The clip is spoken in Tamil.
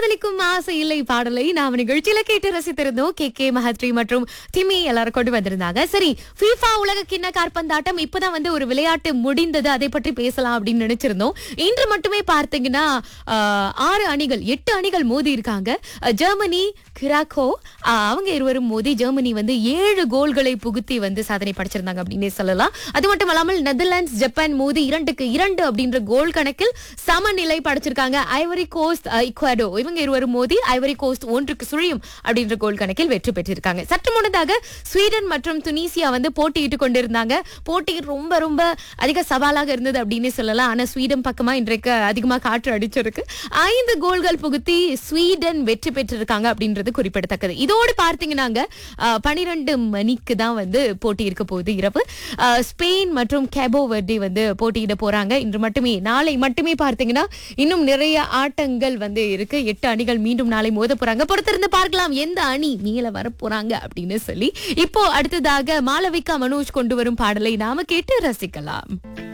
காதலிக்கும் ஆசை இல்லை பாடலை நாம நிகழ்ச்சியில கேட்டு ரசித்திருந்தோம் கே கே மஹத்ரி மற்றும் திமி எல்லாரும் கொண்டு வந்திருந்தாங்க சரி FIFA உலக கிண்ண காற்பந்தாட்டம் இப்பதான் வந்து ஒரு விளையாட்டு முடிந்தது அதை பற்றி பேசலாம் அப்படின்னு நினைச்சிருந்தோம் இன்று மட்டுமே பார்த்தீங்கன்னா ஆஹ், ஆறு அணிகள் எட்டு அணிகள் மோதி இருக்காங்க அஹ், ஜெர்மனி கிராக்கோ ஆஹ், அவங்க இருவரும் மோதி ஜெர்மனி வந்து ஏழு கோல்களை புகுத்தி வந்து சாதனை படைச்சிருந்தாங்க அப்படின்னே சொல்லலாம் அது மட்டும் இல்லாமல் நெதர்லாண்ட்ஸ் ஜப்பான் மோதி இரண்டுக்கு இரண்டு அப்படின்ற கோல் கணக்கில் சமநிலை படைச்சிருக்காங்க ஐவரி கோஸ்ட் இக்வாடோ இவங்க இருவரும் மோதி ஐவரி கோஸ்ட் ஒன்றுக்கு சுழியும் அப்படின்ற கோல் கணக்கில் வெற்றி பெற்றிருக்காங்க சற்று முன்னதாக ஸ்வீடன் மற்றும் துனிசியா வந்து போட்டியிட்டு கொண்டிருந்தாங்க போட்டி ரொம்ப ரொம்ப அதிக சவாலாக இருந்தது அப்படின்னு சொல்லலாம் ஆனா ஸ்வீடன் பக்கமா இன்றைக்கு அதிகமா காற்று அடிச்சிருக்கு ஐந்து கோல்கள் புகுத்தி ஸ்வீடன் வெற்றி பெற்றிருக்காங்க அப்படின்றது குறிப்பிடத்தக்கது இதோடு பார்த்தீங்கன்னாங்க பனிரெண்டு மணிக்கு தான் வந்து போட்டி இருக்க போகுது இரவு அஹ், ஸ்பெயின் மற்றும் கேபோ வெர்டி வந்து போட்டியிட போறாங்க இன்று மட்டுமே நாளை மட்டுமே பார்த்தீங்கன்னா இன்னும் நிறைய ஆட்டங்கள் வந்து இருக்கு எட்டு அணிகள் மீண்டும் நாளை மோத போறாங்க பொறுத்திருந்து பார்க்கலாம் எந்த அணி மேல வர போறாங்க அப்படின்னு சொல்லி இப்போ அடுத்ததாக மாளவிகா மனோஜ் கொண்டு வரும் பாடலை நாம கேட்டு ரசிக்கலாம்